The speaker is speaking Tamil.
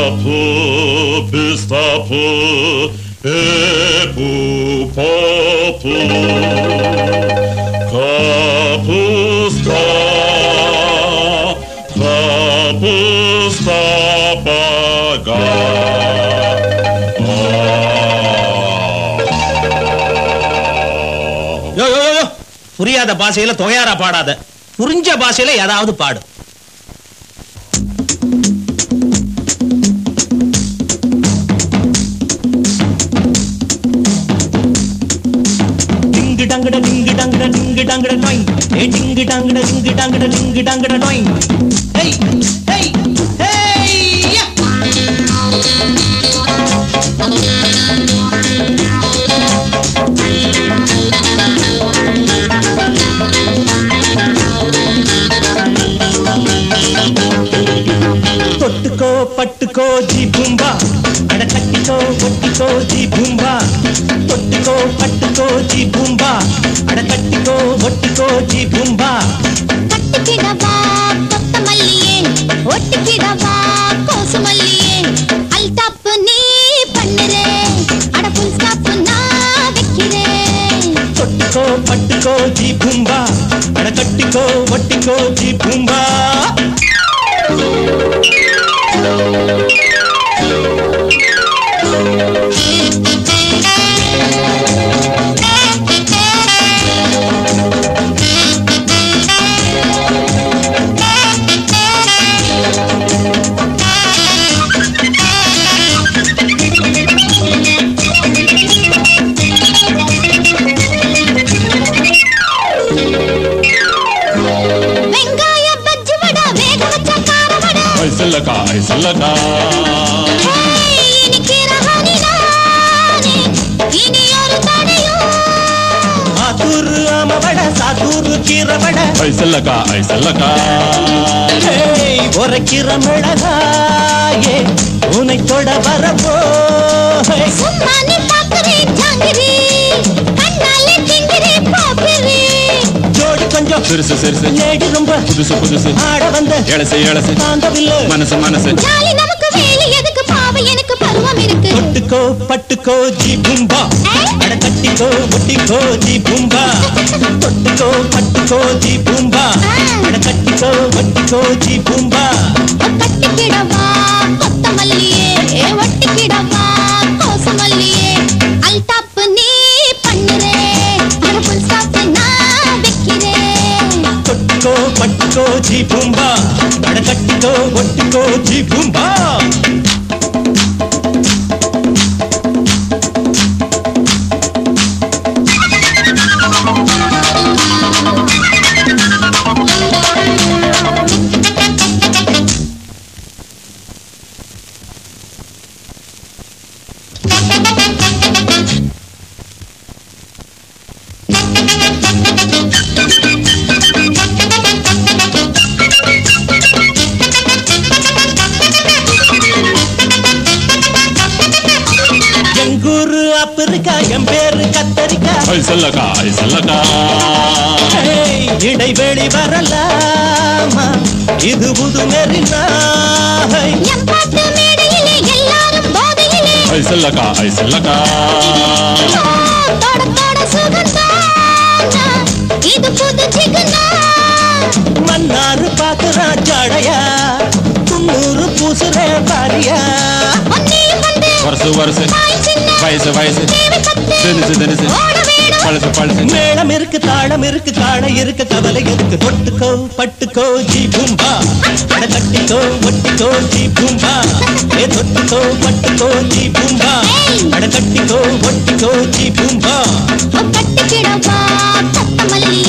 Kapı, biz tapı, epu popu. Kapusta, kapusta baga. யோ யோ யோ, யோ புரியாத பாஷையில தொகையாரா பாடாத புரிஞ்ச பாஷையில ஏதாவது பாடு டிங்கு டங்குட டிங்கு டங்குட டிங்கு டங்குட நொய் ஏ டிங்கு டங்குட டிங்கு டங்குட டிங்கு டங்குட நொய் ஹேய் ஹேய் ஹேய் யா! தொட்டுக்கோ பட்டுக்கோ ஜி பூம்பா அட கட்டிக்கோ ஒட்டிக்கோ ஜி பூம்பா தொட்டுக்கோ பட்டுக்கோ ஜி பூம்பா அட கட்டிக்கோ ஒட்டிக்கோ ஜி பூம்பா கட்டிக்கிடவா கொத்தமல்லியே ஒட்டிக்கிடவா கோசுமல்லியே அல்டாப்பு நீ பண்ணுறே அட புல் ஸ்டாப்பு நான் வைக்கிறேன் தொட்டுக்கோ பட்டுக்கோ ஜி பூம்பா அட கட்டிக்கோ ஒட்டிக்கோ ஜி பூம்பா வெங்காய பஜ்ஜி வடை வேக வச்ச கார வடை ஐசல்லக்கா ஐசல்லக்கா ஹேய், இனிக்கிற ஹனி நானே இனி ஒரு தடையும் ஆத்தூரு ஆமவட சாத்தூரு கீரவட ஐசல்லக்கா ஐசல்லக்கா ஏய் உரைக்கிற மிளகாயே உனை தொட வரப்போ சும்மா நீ பாக்குறேன் ஜாங்கிரி கண்ணாலே திங்கிரி பாப்பிரி ஜோடி கொஞ்சம் சிறுசு சிறுசு லேடி ரொம்ப புதுசு புதுசு ஆட வந்த எழசு எழசு தாண்டவில்லை மனசு மனசு ஜாலி நமக்கு வேலை எதுக்கு பாவம் எனக்கு பருவம் இருக்கு தொட்டுக்கோ பட்டுக்கோ ஜி பூம்பா அட கட்டிக்கோ ஒட்டிக்கோ ஜி பூம்பா தொட்டுக்கோ பட்டுக்கோ ஜி பூம்பா அட கட்டிக்கோ ஒட்டிக்கோ ஜி பூம்பா கட்டிக்கிடவா கொத்தமல்லியே ஒட்டிக்கிடவா கோசமல்லியே அல்டாப்பு நீ பண்ணுறே அட புல் ஸ்டாப் நான் வைக்கிறேன் தொட்டுக்கோ பட்டுக்கோ ஜி பூம்பா அட கட்டிக்கோ ஒட்டிக்கோ ஜி பூம்பா எங்கூரு ஆப்பிரிக்கா என் பேரு கத்தரிக்கா ஐசல்லக்கா ஐசல்லக்கா ஏய், இடைவெளி வரலாமா இது புது மெரினா என் பாட்டு மேடையிலே எல்லாரும் போதையிலே ஐசல்லக்கா ஐசல்லக்கா தோட தோட சுகந்தானா இது புது சிகுனா மன்னாரு பாக்குறான் ஜடையா துண்ணூறு பூசுறே பாரியா ஒன்னியும் வந்து வருஷம் வருஷம் தாய் சின்ன வயசு வயசு தேவை பத்து தினுசு தினுசு ஓட வேணும் பழசு பழசு மேளம் இருக்கு தாளம் இருக்கு காண இருக்கு கவலை இருக்கு தொட்டுக்கோ பட்டுக்கோ ஜி பூம்பா அட கட்டிக்கோ ஒட்டிக்கோ ஜி பூம்பா ஏ தொட்டுக்கோ பட்டுக்கோ ஜி பூம்பா அட கட்டிக்கோ ஒட்டிக்கோ ஜி பூம்பா கட்டிக்கிடவா கொத்தமல்லி